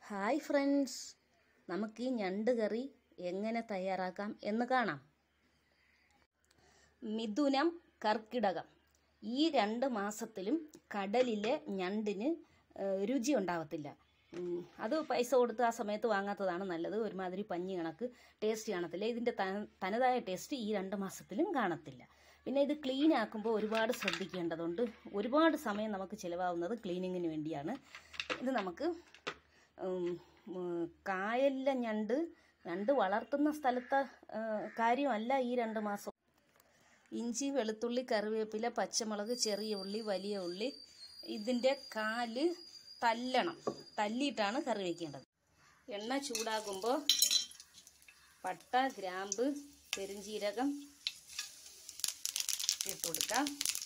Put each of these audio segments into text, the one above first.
hi friends നമുക്ക് ഈ ഞണ്ട് കറി എങ്ങനെ തയ്യാറാക്കാം എന്ന് കാണാം മിഥുനം കർക്കിടകം ഈ രണ്ട് മാസത്തിലും കടലിലെ ഞണ്ടിന് ഏഹ്, രുചി ഉണ്ടാവത്തില്ല ഉം, അത് പൈസ കൊടുത്ത് ആ സമയത്ത് വാങ്ങാത്തതാണ് നല്ലത് ഒരുമാതിരി പഞ്ഞി കണക്ക് ടേസ്റ്റ് കാണത്തില്ല ഇതിൻ്റെ തന- തനതായ ടേസ്റ്റ് ഈ രണ്ട് മാസത്തിലും കാണത്തില്ല പിന്നെ ഇത് ക്ലീൻ ആക്കുമ്പോൾ ഒരുപാട് ശ്രദ്ധിക്കേണ്ടതുണ്ട് ഒരുപാട് സമയം നമുക്ക് ചിലവാകുന്നത് ക്ലീനിങ്ങിന് വേണ്ടിയാണ് ഇത് നമുക്ക് ഉം, ഉം, കായലിലെ ഞണ്ട് ഞണ്ട് വളർത്തുന്ന സ്ഥലത്തെ ആ, കാര്യമല്ല ഈ രണ്ട് മാസം ഇഞ്ചി വെളുത്തുള്ളി കറിവേപ്പില പച്ചമുളക് ചെറിയ ഉള്ളി വലിയ ഉള്ളി ഇതിൻ്റെ കാല് തല്ലണം തല്ലിയിട്ടാണ് കറി വയ്ക്കേണ്ടത് എണ്ണ ചൂടാകുമ്പോൾ പട്ട ഗ്രാമ്പ് പെരുംജീരകം ഇട്ട് കൊടുക്കാം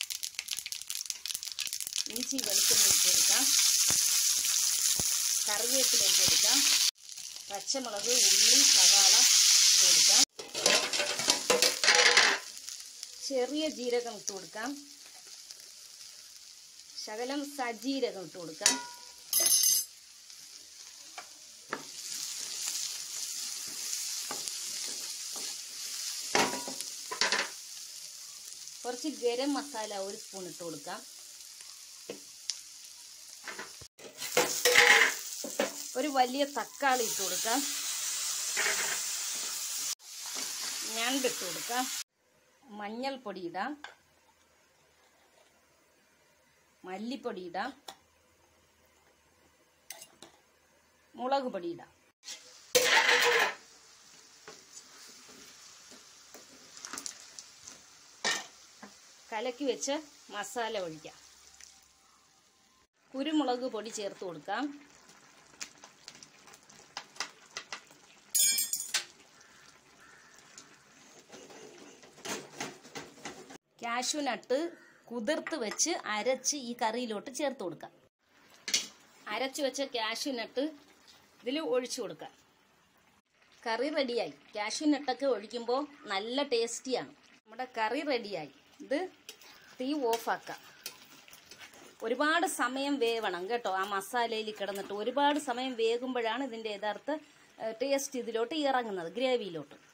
ഇഞ്ചി വെളുത്തുള്ളി ഇട്ട് കൊടുക്കാം കറിവേപ്പില ഇട്ട് കൊടുക്കാം പച്ചമുളക് ഉള്ളി സവാള ഇട്ട് കൊടുക്കാം ചെറിയ ജീരകം ഇട്ട് കൊടുക്കാം ശകലം സജീരകം ഇട്ട് കൊടുക്കാം കുറച്ച് ഗരം മസാല ഒരു സ്പൂൺ ഇട്ട് കൊടുക്കാം ഒരു വലിയ തക്കാളി ഇട്ട് കൊടുക്കാം ഞണ്ടിട്ട് കൊടുക്കാം മഞ്ഞൾപ്പൊടി ഇടാം മല്ലിപ്പൊടി ഇടാം മുളക് പൊടി ഇടാം കലക്കി വെച്ച് മസാല ഒഴിക്കാം കുരുമുളക് പൊടി ചേർത്ത് കൊടുക്കാം കാഷ്യൂ നട്ട് കുതിർത്ത് വെച്ച് അരച്ച് ഈ കറിയിലോട്ട് ചേർത്ത് കൊടുക്കാം അരച്ച് വെച്ച കാഷ്യൂ നട്ട് ഇതിൽ ഒഴിച്ചു കൊടുക്കാം കറി റെഡിയായി കാഷ്യൂ നട്ടൊക്കെ ഒഴിക്കുമ്പോൾ നല്ല ടേസ്റ്റിയാണ് നമ്മുടെ കറി റെഡിയായി ഇത് തീ ഓഫാക്കാം ഒരുപാട് സമയം വേവണം കേട്ടോ ആ മസാലയിൽ കിടന്നിട്ട് ഒരുപാട് സമയം വേകുമ്പോഴാണ് ഇതിൻ്റെ യഥാർത്ഥ ടേസ്റ്റ് ഇതിലോട്ട് ഇറങ്ങുന്നത് ഗ്രേവിയിലോട്ട്